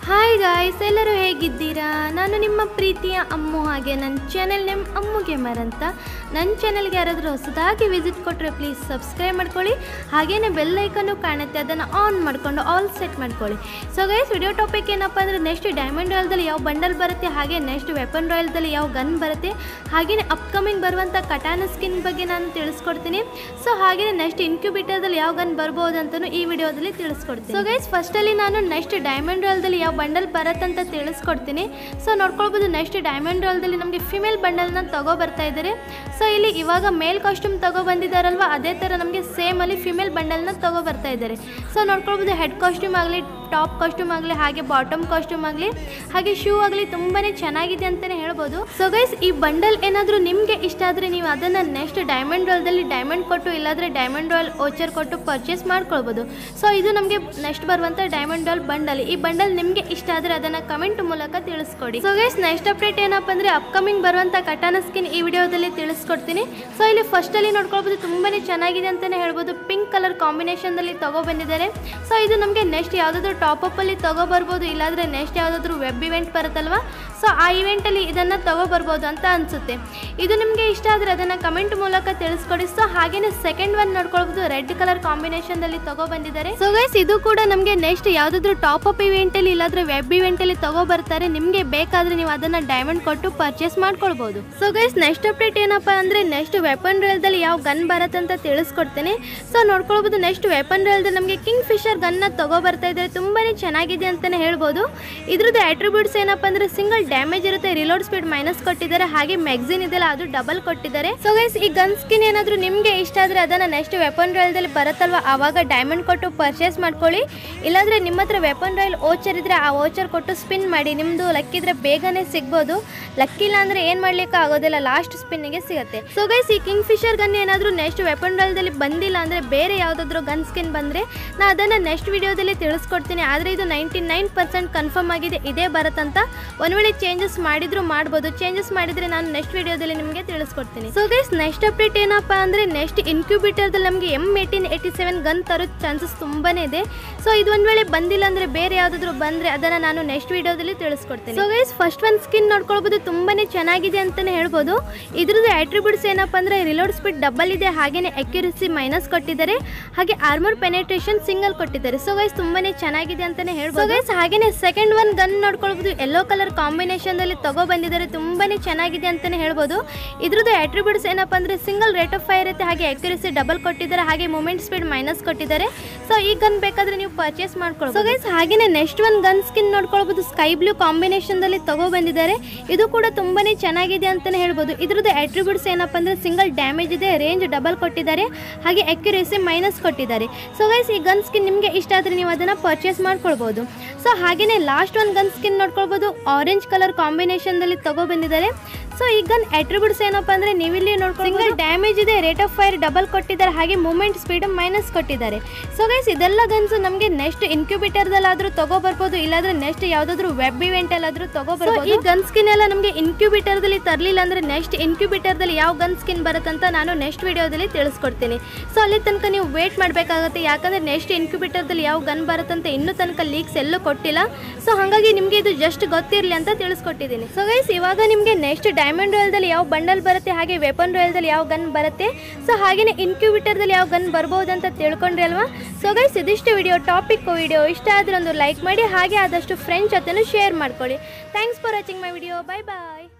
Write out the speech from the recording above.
hi guys ಎಲ್ಲರೂ ಹೇಗಿದ್ದೀರಾ ನಾನು ನಿಮ್ಮ ಪ್ರೀತಿಯ ಅಮ್ಮು ಹಾಗೆ ನನ್ನ ಚಾನೆಲ್ ನೇಮ್ ಅಮ್ಮು ಗೇಮರ್ ಅಂತ ನನ್ನ ಚಾನೆಲ್ಗೆ ಯಾರಾದರೂ ಹೊಸದಾಗಿ ವಿಸಿಟ್ ಕೊಟ್ಟರೆ ಪ್ಲೀಸ್ ಸಬ್ಸ್ಕ್ರೈಬ್ ಮಾಡ್ಕೊಳ್ಳಿ ಹಾಗೇನೆ ಬೆಲ್ ಐಕನ್ನು ಕಾಣುತ್ತೆ ಅದನ್ನು ಆನ್ ಮಾಡಿಕೊಂಡು ಆಲ್ ಸೆಟ್ ಮಾಡ್ಕೊಳ್ಳಿ ಸೊ ಗೈಸ್ ವಿಡಿಯೋ ಟಾಪಿಕ್ ಏನಪ್ಪ ಅಂದರೆ ನೆಕ್ಸ್ಟ್ ಡೈಮಂಡ್ ರಾಯಲ್ದಲ್ಲಿ ಯಾವ ಬಂಡಲ್ ಬರುತ್ತೆ ಹಾಗೆ ನೆಕ್ಸ್ಟ್ ವೆಪನ್ ರಾಯಲ್ದಲ್ಲಿ ಯಾವ ಗನ್ ಬರುತ್ತೆ ಹಾಗೆಯೇ ಅಪ್ಕಮಿಂಗ್ ಬರುವಂಥ ಕಟಾನ ಸ್ಕಿನ್ ಬಗ್ಗೆ ನಾನು ತಿಳಿಸ್ಕೊಡ್ತೀನಿ ಸೊ ಹಾಗೆಯೇ ನೆಕ್ಸ್ಟ್ ಇನ್ಕ್ಯುಬೇಟರ್ದಲ್ಲಿ ಯಾವ ಗನ್ ಬರ್ಬೋದು ಅಂತಲೂ ಈ ವಿಡಿಯೋದಲ್ಲಿ ತಿಳಿಸ್ಕೊಡ್ತೀನಿ ಸೊ ಗೈಸ್ ಫಸ್ಟಲ್ಲಿ ನಾನು ನೆಕ್ಸ್ಟ್ ಡೈಮಂಡ್ ರಾಯಲ್ದಲ್ಲಿ ಯಾವ ಬಂಡಲ್ ಬರುತ್ತಂತ ತಿಳಿಸ್ಕೊಡ್ತೀನಿ ಸೊ ನೋಡ್ಕೊಳ್ಬೋದು ನೆಕ್ಸ್ಟ್ ಡೈಮಂಡ್ ರಾಯಲ್ದಲ್ಲಿ ನಮಗೆ ಫಿಮೇಲ್ ಬಂಡಲ್ನ ತಗೋ ಬರ್ತಾ ಇದ್ದಾರೆ ಸೊ ಇಲ್ಲಿ ಇವಾಗ ಮೇಲ್ ಕಾಸ್ಟ್ಯೂಮ್ ತಗೋ ಬಂದಿದ್ದಾರಲ್ವ ಅದೇ ಥರ ನಮಗೆ ಸೇಮ್ ಅಲ್ಲಿ ಫಿಮೇಲ್ ಬಂಡಲ್ನ ತಗೋ ಬರ್ತಾ ಇದ್ದಾರೆ ಸೊ ನೋಡ್ಕೊಳ್ಬೋದು ಹೆಡ್ ಕಾಸ್ಟ್ಯೂಮ್ ಆಗಲಿ ಟಾಪ್ ಕಾಸ್ಟ್ಯೂಮ್ ಆಗಲಿ ಹಾಗೆ ಬಾಟಮ್ ಕಾಸ್ಟ್ಯೂಮ್ ಆಗಲಿ ಹಾಗೆ ಶೂ ಆಗಲಿ ತುಂಬಾ ಚೆನ್ನಾಗಿದೆ ಅಂತಲೇ ಹೇಳ್ಬೋದು ಸೊ ಗೈಸ್ ಈ ಬಂಡಲ್ ಏನಾದರೂ ನಿಮಗೆ ಇಷ್ಟ ಆದರೆ ನೀವು ಅದನ್ನು ನೆಕ್ಸ್ಟ್ ಡೈಮಂಡ್ ರಾಯಲ್ದಲ್ಲಿ ಡೈಮಂಡ್ ಕೊಟ್ಟು ಇಲ್ಲಾಂದರೆ ಡೈಮಂಡ್ ರಾಯಲ್ ಓಚರ್ ಕೊಟ್ಟು ಪರ್ಚೇಸ್ ಮಾಡ್ಕೊಳ್ಬೋದು ಸೊ ಇದು ನಮಗೆ ನೆಕ್ಸ್ಟ್ ಬರುವಂಥ ಡೈಮಂಡ್ ರಾಯಲ್ ಬಂಡಲ್ ಈ ಬಂಡಲ್ ನಿಮಗೆ ಇಷ್ಟ ಆದರೆ ಅದನ್ನು ಕಮೆಂಟ್ ಮೂಲಕ ತಿಳಿಸ್ಕೊಡಿ ಸೊ ಗೈಸ್ ನೆಕ್ಸ್ಟ್ ಅಪ್ಡೇಟ್ ಏನಪ್ಪ ಅಂದರೆ ಅಪ್ಕಮಿಂಗ್ ಬರುವಂಥ ಕಟಾನ ಸ್ಕಿನ್ ಈ ವಿಡಿಯೋದಲ್ಲಿ ತಿಳಿಸ್ಕೊಡ್ತೀನಿ ಸೊ ಇಲ್ಲಿ ಫಸ್ಟಲ್ಲಿ ನೋಡ್ಕೊಳ್ಬೋದು ತುಂಬಾ ಚೆನ್ನಾಗಿದೆ ಅಂತಲೇ ಹೇಳ್ಬೋದು ಪಿಂಕ್ ಕಲರ್ ಕಾಂಬಿನೇಷನ್ದಲ್ಲಿ ತಗೋ ಬಂದಿದ್ದಾರೆ ಸೊ ಇದು ನಮಗೆ ನೆಕ್ಸ್ಟ್ ಯಾವುದಾದ್ರೂ ಟಾಪಪ್ಪಲ್ಲಿ ತಗೋ ಬರ್ಬೋದು ಇಲ್ಲಾಂದರೆ ನೆಕ್ಸ್ಟ್ ಯಾವುದಾದ್ರೂ ವೆಬ್ ಇವೆಂಟ್ ಬರುತ್ತಲ್ವಾ ಸೊ ಆ ಇವೆಂಟಲ್ಲಿ ಇದನ್ನು ತಗೋ ಬರ್ಬೋದು ಅಂತ ಅನಿಸುತ್ತೆ ಇದು ನಿಮಗೆ ಇಷ್ಟ ಆದರೆ ಅದನ್ನು ಕಮೆಂಟ್ ಮೂಲಕ ತಿಳಿಸ್ಕೊಡಿ ಸೊ ಹಾಗೇನೆ ಸೆಕೆಂಡ್ ಒನ್ ನೋಡ್ಕೊಳ್ಬೋದು ರೆಡ್ ಕಲರ್ ಕಾಂಬಿನೇಷನ್ದಲ್ಲಿ ತಗೋ ಬಂದಿದ್ದಾರೆ ಸೊ ಗೈಸ್ ಇದು ಕೂಡ ನಮಗೆ ನೆಕ್ಸ್ಟ್ ಯಾವುದಾದ್ರೂ ಟಾಪ್ ಅಪ್ ಇವೆಂಟಲ್ಲಿ ಇಲ್ಲಾಂದ್ರೆ ವೆಬ್ ಇವೆಂಟಲ್ಲಿ ತಗೋ ಬರ್ತಾರೆ ನಿಮಗೆ ಬೇಕಾದರೆ ನೀವು ಅದನ್ನು ಡೈಮಂಡ್ ಕೊಟ್ಟು ಪರ್ಚೇಸ್ ಮಾಡ್ಕೊಳ್ಬೋದು ಸೊ ಗೈಸ್ ನೆಕ್ಸ್ಟ್ ಅಪ್ಡೇಟ್ ಏನಪ್ಪ ಅಂದರೆ ನೆಕ್ಸ್ಟ್ ವೆಪನ್ ರೇಲ್ದಲ್ಲಿ ಯಾವ ಗನ್ ಬರುತ್ತೆ ಅಂತ ತಿಳಿಸ್ಕೊಡ್ತೀನಿ ಸೊ ನೋಡ್ಕೊಳ್ಬೋದು ನೆಕ್ಸ್ಟ್ ವೆಪನ್ ರೇಲ್ದಲ್ಲಿ ನಮಗೆ ಕಿಂಗ್ ಫಿಶರ್ ಗನ್ನ ತಗೋ ಬರ್ತಾ ಇದ್ದಾರೆ ತುಂಬಾ ಚೆನ್ನಾಗಿದೆ ಅಂತಲೇ ಹೇಳ್ಬೋದು ಇದ್ರದ್ದು ಅಟ್ರಿಬ್ಯೂಟ್ಸ್ ಏನಪ್ಪ ಅಂದರೆ ಸಿಂಗಲ್ ಡ್ಯಾಮೇಜ್ ಇರುತ್ತೆ ರಿಲೋಡ್ ಸ್ಪೀಡ್ ಮೈನಸ್ ಕೊಟ್ಟಿದ್ದಾರೆ ಹಾಗೆ ಮ್ಯಾಗ್ಝಿನ್ ಇದೆಲ್ಲ ಅದು ಡಬಲ್ ಕೊಟ್ಟಿದ್ದಾರೆ ಸೊ ಗೈಸ್ ಈ ಗನ್ ಸ್ಕಿನ್ ಏನಾದರೂ ನಿಮಗೆ ಇಷ್ಟ ಆದರೆ ಅದನ್ನು ನೆಕ್ಸ್ಟ್ ವೆಪನ್ ರಾಯಲ್ದಲ್ಲಿ ಬರುತ್ತಲ್ವ ಆವಾಗ ಡೈಮಂಡ್ ಕೊಟ್ಟು ಪರ್ಚೇಸ್ ಮಾಡ್ಕೊಳ್ಳಿ ಇಲ್ಲಾಂದರೆ ನಿಮ್ಮ ಹತ್ರ ವೆಪನ್ ರಾಯಲ್ ಓಚರ್ ಇದ್ರೆ ಆ ಓಚರ್ ಕೊಟ್ಟು ಸ್ಪಿನ್ ಮಾಡಿ ನಿಮ್ಮದು ಲಕ್ಕಿದ್ರೆ ಬೇಗನೆ ಸಿಗ್ಬೋದು ಲಕ್ಕಿಲ್ಲ ಅಂದರೆ ಏನು ಮಾಡ್ಲಿಕ್ಕೆ ಆಗೋದಿಲ್ಲ ಲಾಸ್ಟ್ ಸ್ಪಿನ್ನಿಗೆ ಸಿಗುತ್ತೆ ಸೊ ಗೈಸ್ ಈ ಕಿಂಗ್ ಫಿಶರ್ ಗನ್ ಏನಾದರೂ ನೆಕ್ಸ್ಟ್ ವೆಪನ್ ರಾಯಲ್ದಲ್ಲಿ ಬಂದಿಲ್ಲ ಅಂದರೆ ಬೇರೆ ಯಾವುದಾದ್ರೂ ಗನ್ ಸ್ಕಿನ್ ಬಂದರೆ ನಾ ಅದನ್ನು ನೆಕ್ಸ್ಟ್ ವಿಡಿಯೋದಲ್ಲಿ ತಿಳಿಸ್ಕೊಡ್ತೀನಿ ಆದರೆ ಇದು ನೈಂಟಿ ನೈನ್ ಪರ್ಸೆಂಟ್ ಕನ್ಫರ್ಮ್ ಆಗಿದೆ ಇದೇ ಬರುತ್ತಂತ ಒಂದು ವೇಳೆ ಚೇಂಜಸ್ ಮಾಡಿದ್ರು ಮಾಡ್ಬೋದು ಚೇಂಜಸ್ ಮಾಡಿದರೆ ನಾನು ನೆಕ್ಸ್ಟ್ ವಿಡಿಯೋದಲ್ಲಿ ನಿಮಗೆ ತಿಳಿಸ್ಕೊಡ್ತೀನಿ ಸೊ ಗೈಸ್ ನೆಕ್ಸ್ಟ್ ಅಪ್ಡೇಟ್ ಏನಪ್ಪ ಅಂದರೆ ನೆಕ್ಸ್ಟ್ ಇನ್ಕ್ಯುಬೇಟರ್ದಲ್ಲಿ ನಮಗೆ M eighteen eighty seven gun ತರೋ ಚಾನ್ಸಸ್ ತುಂಬಾ ಇದೆ ಸೊ ಇದು ಒಂದು ವೇಳೆ ಬಂದಿಲ್ಲ ಅಂದರೆ ಬೇರೆ ಯಾವುದಾದ್ರೂ ಬಂದರೆ ಅದನ್ನು ನಾನು ನೆಕ್ಸ್ಟ್ ವಿಡಿಯೋದಲ್ಲಿ ತಿಳಿಸ್ಕೊಡ್ತೀನಿ ಸೊ ಗೈಸ್ ಫಸ್ಟ್ ಒಂದು ಸ್ಕಿನ್ ನೋಡ್ಕೊಳ್ಬೋದು ತುಂಬಾ ಚೆನ್ನಾಗಿದೆ ಅಂತಲೇ ಹೇಳ್ಬೋದು ಇದ್ರದ್ದು ಆಟ್ರಿಬ್ಯೂಟ್ಸ್ ಏನಪ್ಪ ಅಂದರೆ ರಿಲೋಡ್ ಸ್ಪೀಡ್ ಡಬಲ್ ಇದೆ ಹಾಗೆಯೇ ಅಕ್ಯುರಸಿ ಮೈನಸ್ ಕೊಟ್ಟಿದ್ದಾರೆ ಹಾಗೆ ಆರ್ಮರ್ ಪೆನೆಟ್ರೇಷನ್ ಸಿಂಗಲ್ ಕೊಟ್ಟಿದ್ದಾರೆ ಸೊ ಗೈಸ್ ತುಂಬಾನೇ ಚೆನ್ನಾಗಿದೆ ಅಂತಾನೆ ಹೇಳ್ಬೋದು ಗೈಸ್ ಹಾಗೇನೆ ಸೆಕೆಂಡ್ ಒನ್ ಗನ್ ನೋಡ್ಕೊಳ್ಬೋದು ಯೆಲ್ಲೋ ಕಲರ್ ಕಾಂಬಿನೇಷನ್ ಅಲ್ಲಿ ತಗೋ ಬಂದಿದ್ದಾರೆ ತುಂಬಾನೇ ಚೆನ್ನಾಗಿದೆ ಅಂತಾನೆ ಹೇಳ್ಬೋದು ಇದ್ರದ್ದು ಅಟ್ರಿಬ್ಯೂಟ್ಸ್ ಏನಪ್ಪ ಅಂದ್ರೆ ಸಿಂಗಲ್ ರೇಟ್ ಆಫ್ ಫೈರ್ ಇರುತ್ತೆ ಹಾಗೆ ಅಕ್ಯುರಸಿ ಡಬಲ್ ಕೊಟ್ಟಿದ್ದಾರೆ ಹಾಗೆ ಮೂಮೆಂಟ್ ಸ್ಪೀಡ್ ಮೈನಸ್ ಕೊಟ್ಟಿದ್ದಾರೆ ಸೊ ಈ ಗನ್ ಬೇಕಾದ್ರೆ ನೀವು ಪರ್ಚೇಸ್ ಮಾಡ್ಕೊಳ್ಳಿ ಸೊ ಗೈಸ್ ಹಾಗೇನೆ ನೆಕ್ಸ್ಟ್ ಒನ್ ಗನ್ ಸ್ಕಿನ್ ನೋಡ್ಕೊಳ್ಬೋದು ಸ್ಕೈ ಬ್ಲೂ ಕಾಂಬಿನೇಷನ್ ದಲ್ಲಿ ತಗೋ ಬಂದಿದ್ದಾರೆ ಇದು ಕೂಡ ತುಂಬಾನೇ ಚೆನ್ನಾಗಿದೆ ಅಂತಾನೆ ಹೇಳ್ಬೋದು ಇದ್ರದ್ದು ಅಟ್ರಿಬ್ಯೂಟ್ಸ್ ಏನಪ್ಪ ಅಂದ್ರೆ ಸಿಂಗಲ್ ಡ್ಯಾಮೇಜ್ ಇದೆ ರೇಂಜ್ ಡಬಲ್ ಕೊಟ್ಟಿದ್ದಾರೆ ಹಾಗೆ ಅಕ್ಯುರೇಸಿ ಮೈನಸ್ ಕೊಟ್ಟಿದ್ದಾರೆ ಸೊ ಗೈಸ್ ಈ ಗನ್ ಸ್ಕಿನ್ ನಿಮಗೆ ಇಷ್ಟ ಆದರೆ ನೀವು ಅದನ್ನು ಪರ್ಚೇಸ್ ಮಾಡ್ಕೊಳ್ಬೋದು ಸೊ ಹಾಗೆಯೇ ಲಾಸ್ಟ್ ಒಂದು ಗನ್ ಸ್ಕಿನ್ ನೋಡ್ಕೊಳ್ಬೋದು ಆರೆಂಜ್ ಕಲರ್ ಕಾಂಬಿನೇಷನ್ದಲ್ಲಿ ತಗೋ ಬಂದಿದ್ದಾರೆ ಸೊ ಈ ಗನ್ ಅಟ್ರಿಬ್ಯೂಟ್ಸ್ ಏನಪ್ಪ ಅಂದರೆ ನೀವಿಲ್ಲಿ ನೋಡ್ಕೊಂಡು ಸಿಂಗಲ್ ಡ್ಯಾಮೇಜ್ ಇದೆ ರೇಟ್ ಆಫ್ ಫೈರ್ ಡಬಲ್ ಕೊಟ್ಟಿದ್ದಾರೆ ಹಾಗೆ ಮೂಮೆಂಟ್ ಸ್ಪೀಡ್ ಮೈನಸ್ ಕೊಟ್ಟಿದ್ದಾರೆ ಸೊ ಗೈಸ್ ಇದೆಲ್ಲ ಗನ್ಸ್ ನಮಗೆ ನೆಕ್ಸ್ಟ್ ಇನ್ಕ್ಯುಬೇಟರ್ದಲ್ಲಾದರೂ ತಗೋ ಬರ್ಬೋದು ಇಲ್ಲಾಂದ್ರೆ ನೆಕ್ಸ್ಟ್ ಯಾವುದಾದ್ರೂ ವೆಬ್ ಇವೆಂಟಲ್ಲಾದರೂ ತಗೋ ಬರ್ಬೋದು ಈ ಗನ್ ಸ್ಕಿನ್ ಎಲ್ಲ ನಮಗೆ ಇನ್ಕ್ಯುಬೇಟರ್ದಲ್ಲಿ ತರಲಿಲ್ಲ ಅಂದರೆ ನೆಕ್ಸ್ಟ್ ಇನ್ಕ್ಯುಬೇಟರ್ದಲ್ಲಿ ಯಾವ ಗನ್ ಸ್ಕಿನ್ ಬರುತ್ತಂತ ನಾನು ನೆಕ್ಸ್ಟ್ ವಿಡಿಯೋದಲ್ಲಿ ತಿಳಿಸ್ಕೊಡ್ತೀನಿ ಸೊ ಅಲ್ಲಿ ತನಕ ನೀವು ವೇಟ್ ಮಾಡಬೇಕಾಗುತ್ತೆ ಯಾಕಂದರೆ ನೆಕ್ಸ್ಟ್ ಇನ್ಕ್ಯುಬೇಟರ್ದಲ್ಲಿ ಯಾವ ಗನ್ ಬರುತ್ತಂತ ಇನ್ನೂ ತನಕ ಲೀಕ್ಸ್ ಎಲ್ಲೂ ಕೊಟ್ಟಿಲ್ಲ ಸೊ ಹಾಗಾಗಿ ನಿಮಗೆ ಇದು ಜಸ್ಟ್ ಗೊತ್ತಿರಲಿ ಅಂತ ತಿಳಿಸ್ಕೊಟ್ಟಿದ್ದೀನಿ ಸೊ ಗೈಸ್ ಇವಾಗ ನಿಮಗೆ ನೆಕ್ಸ್ಟ್ ಡೈಮಂಡ್ ರಾಯಲ್ದಲ್ಲಿ ಯಾವ ಬಂಡಲ್ ಬರುತ್ತೆ ಹಾಗೆ ವೆಪನ್ ರಾಯಲ್ದಲ್ಲಿ ಯಾವ ಗನ್ ಬರುತ್ತೆ ಸೊ ಹಾಗೆಯೇ ಇನ್ಕ್ಯುಬೇಟರ್ದಲ್ಲಿ ಯಾವ ಗನ್ ಬರ್ಬೋದು ಅಂತ ತಿಳ್ಕೊಂಡ್ರಿ ಅಲ್ವಾ ಸೊ ಗೈಸ್ ಇದಿಷ್ಟು ವಿಡಿಯೋ ಟಾಪಿಕ್ ವಿಡಿಯೋ ಇಷ್ಟ ಆದರೆ ಒಂದು ಲೈಕ್ ಮಾಡಿ ಹಾಗೆ ಆದಷ್ಟು ಫ್ರೆಂಡ್ಸ್ ಜೊತೆನೂ ಶೇರ್ ಮಾಡ್ಕೊಳ್ಳಿ thanks for watching my video bye bye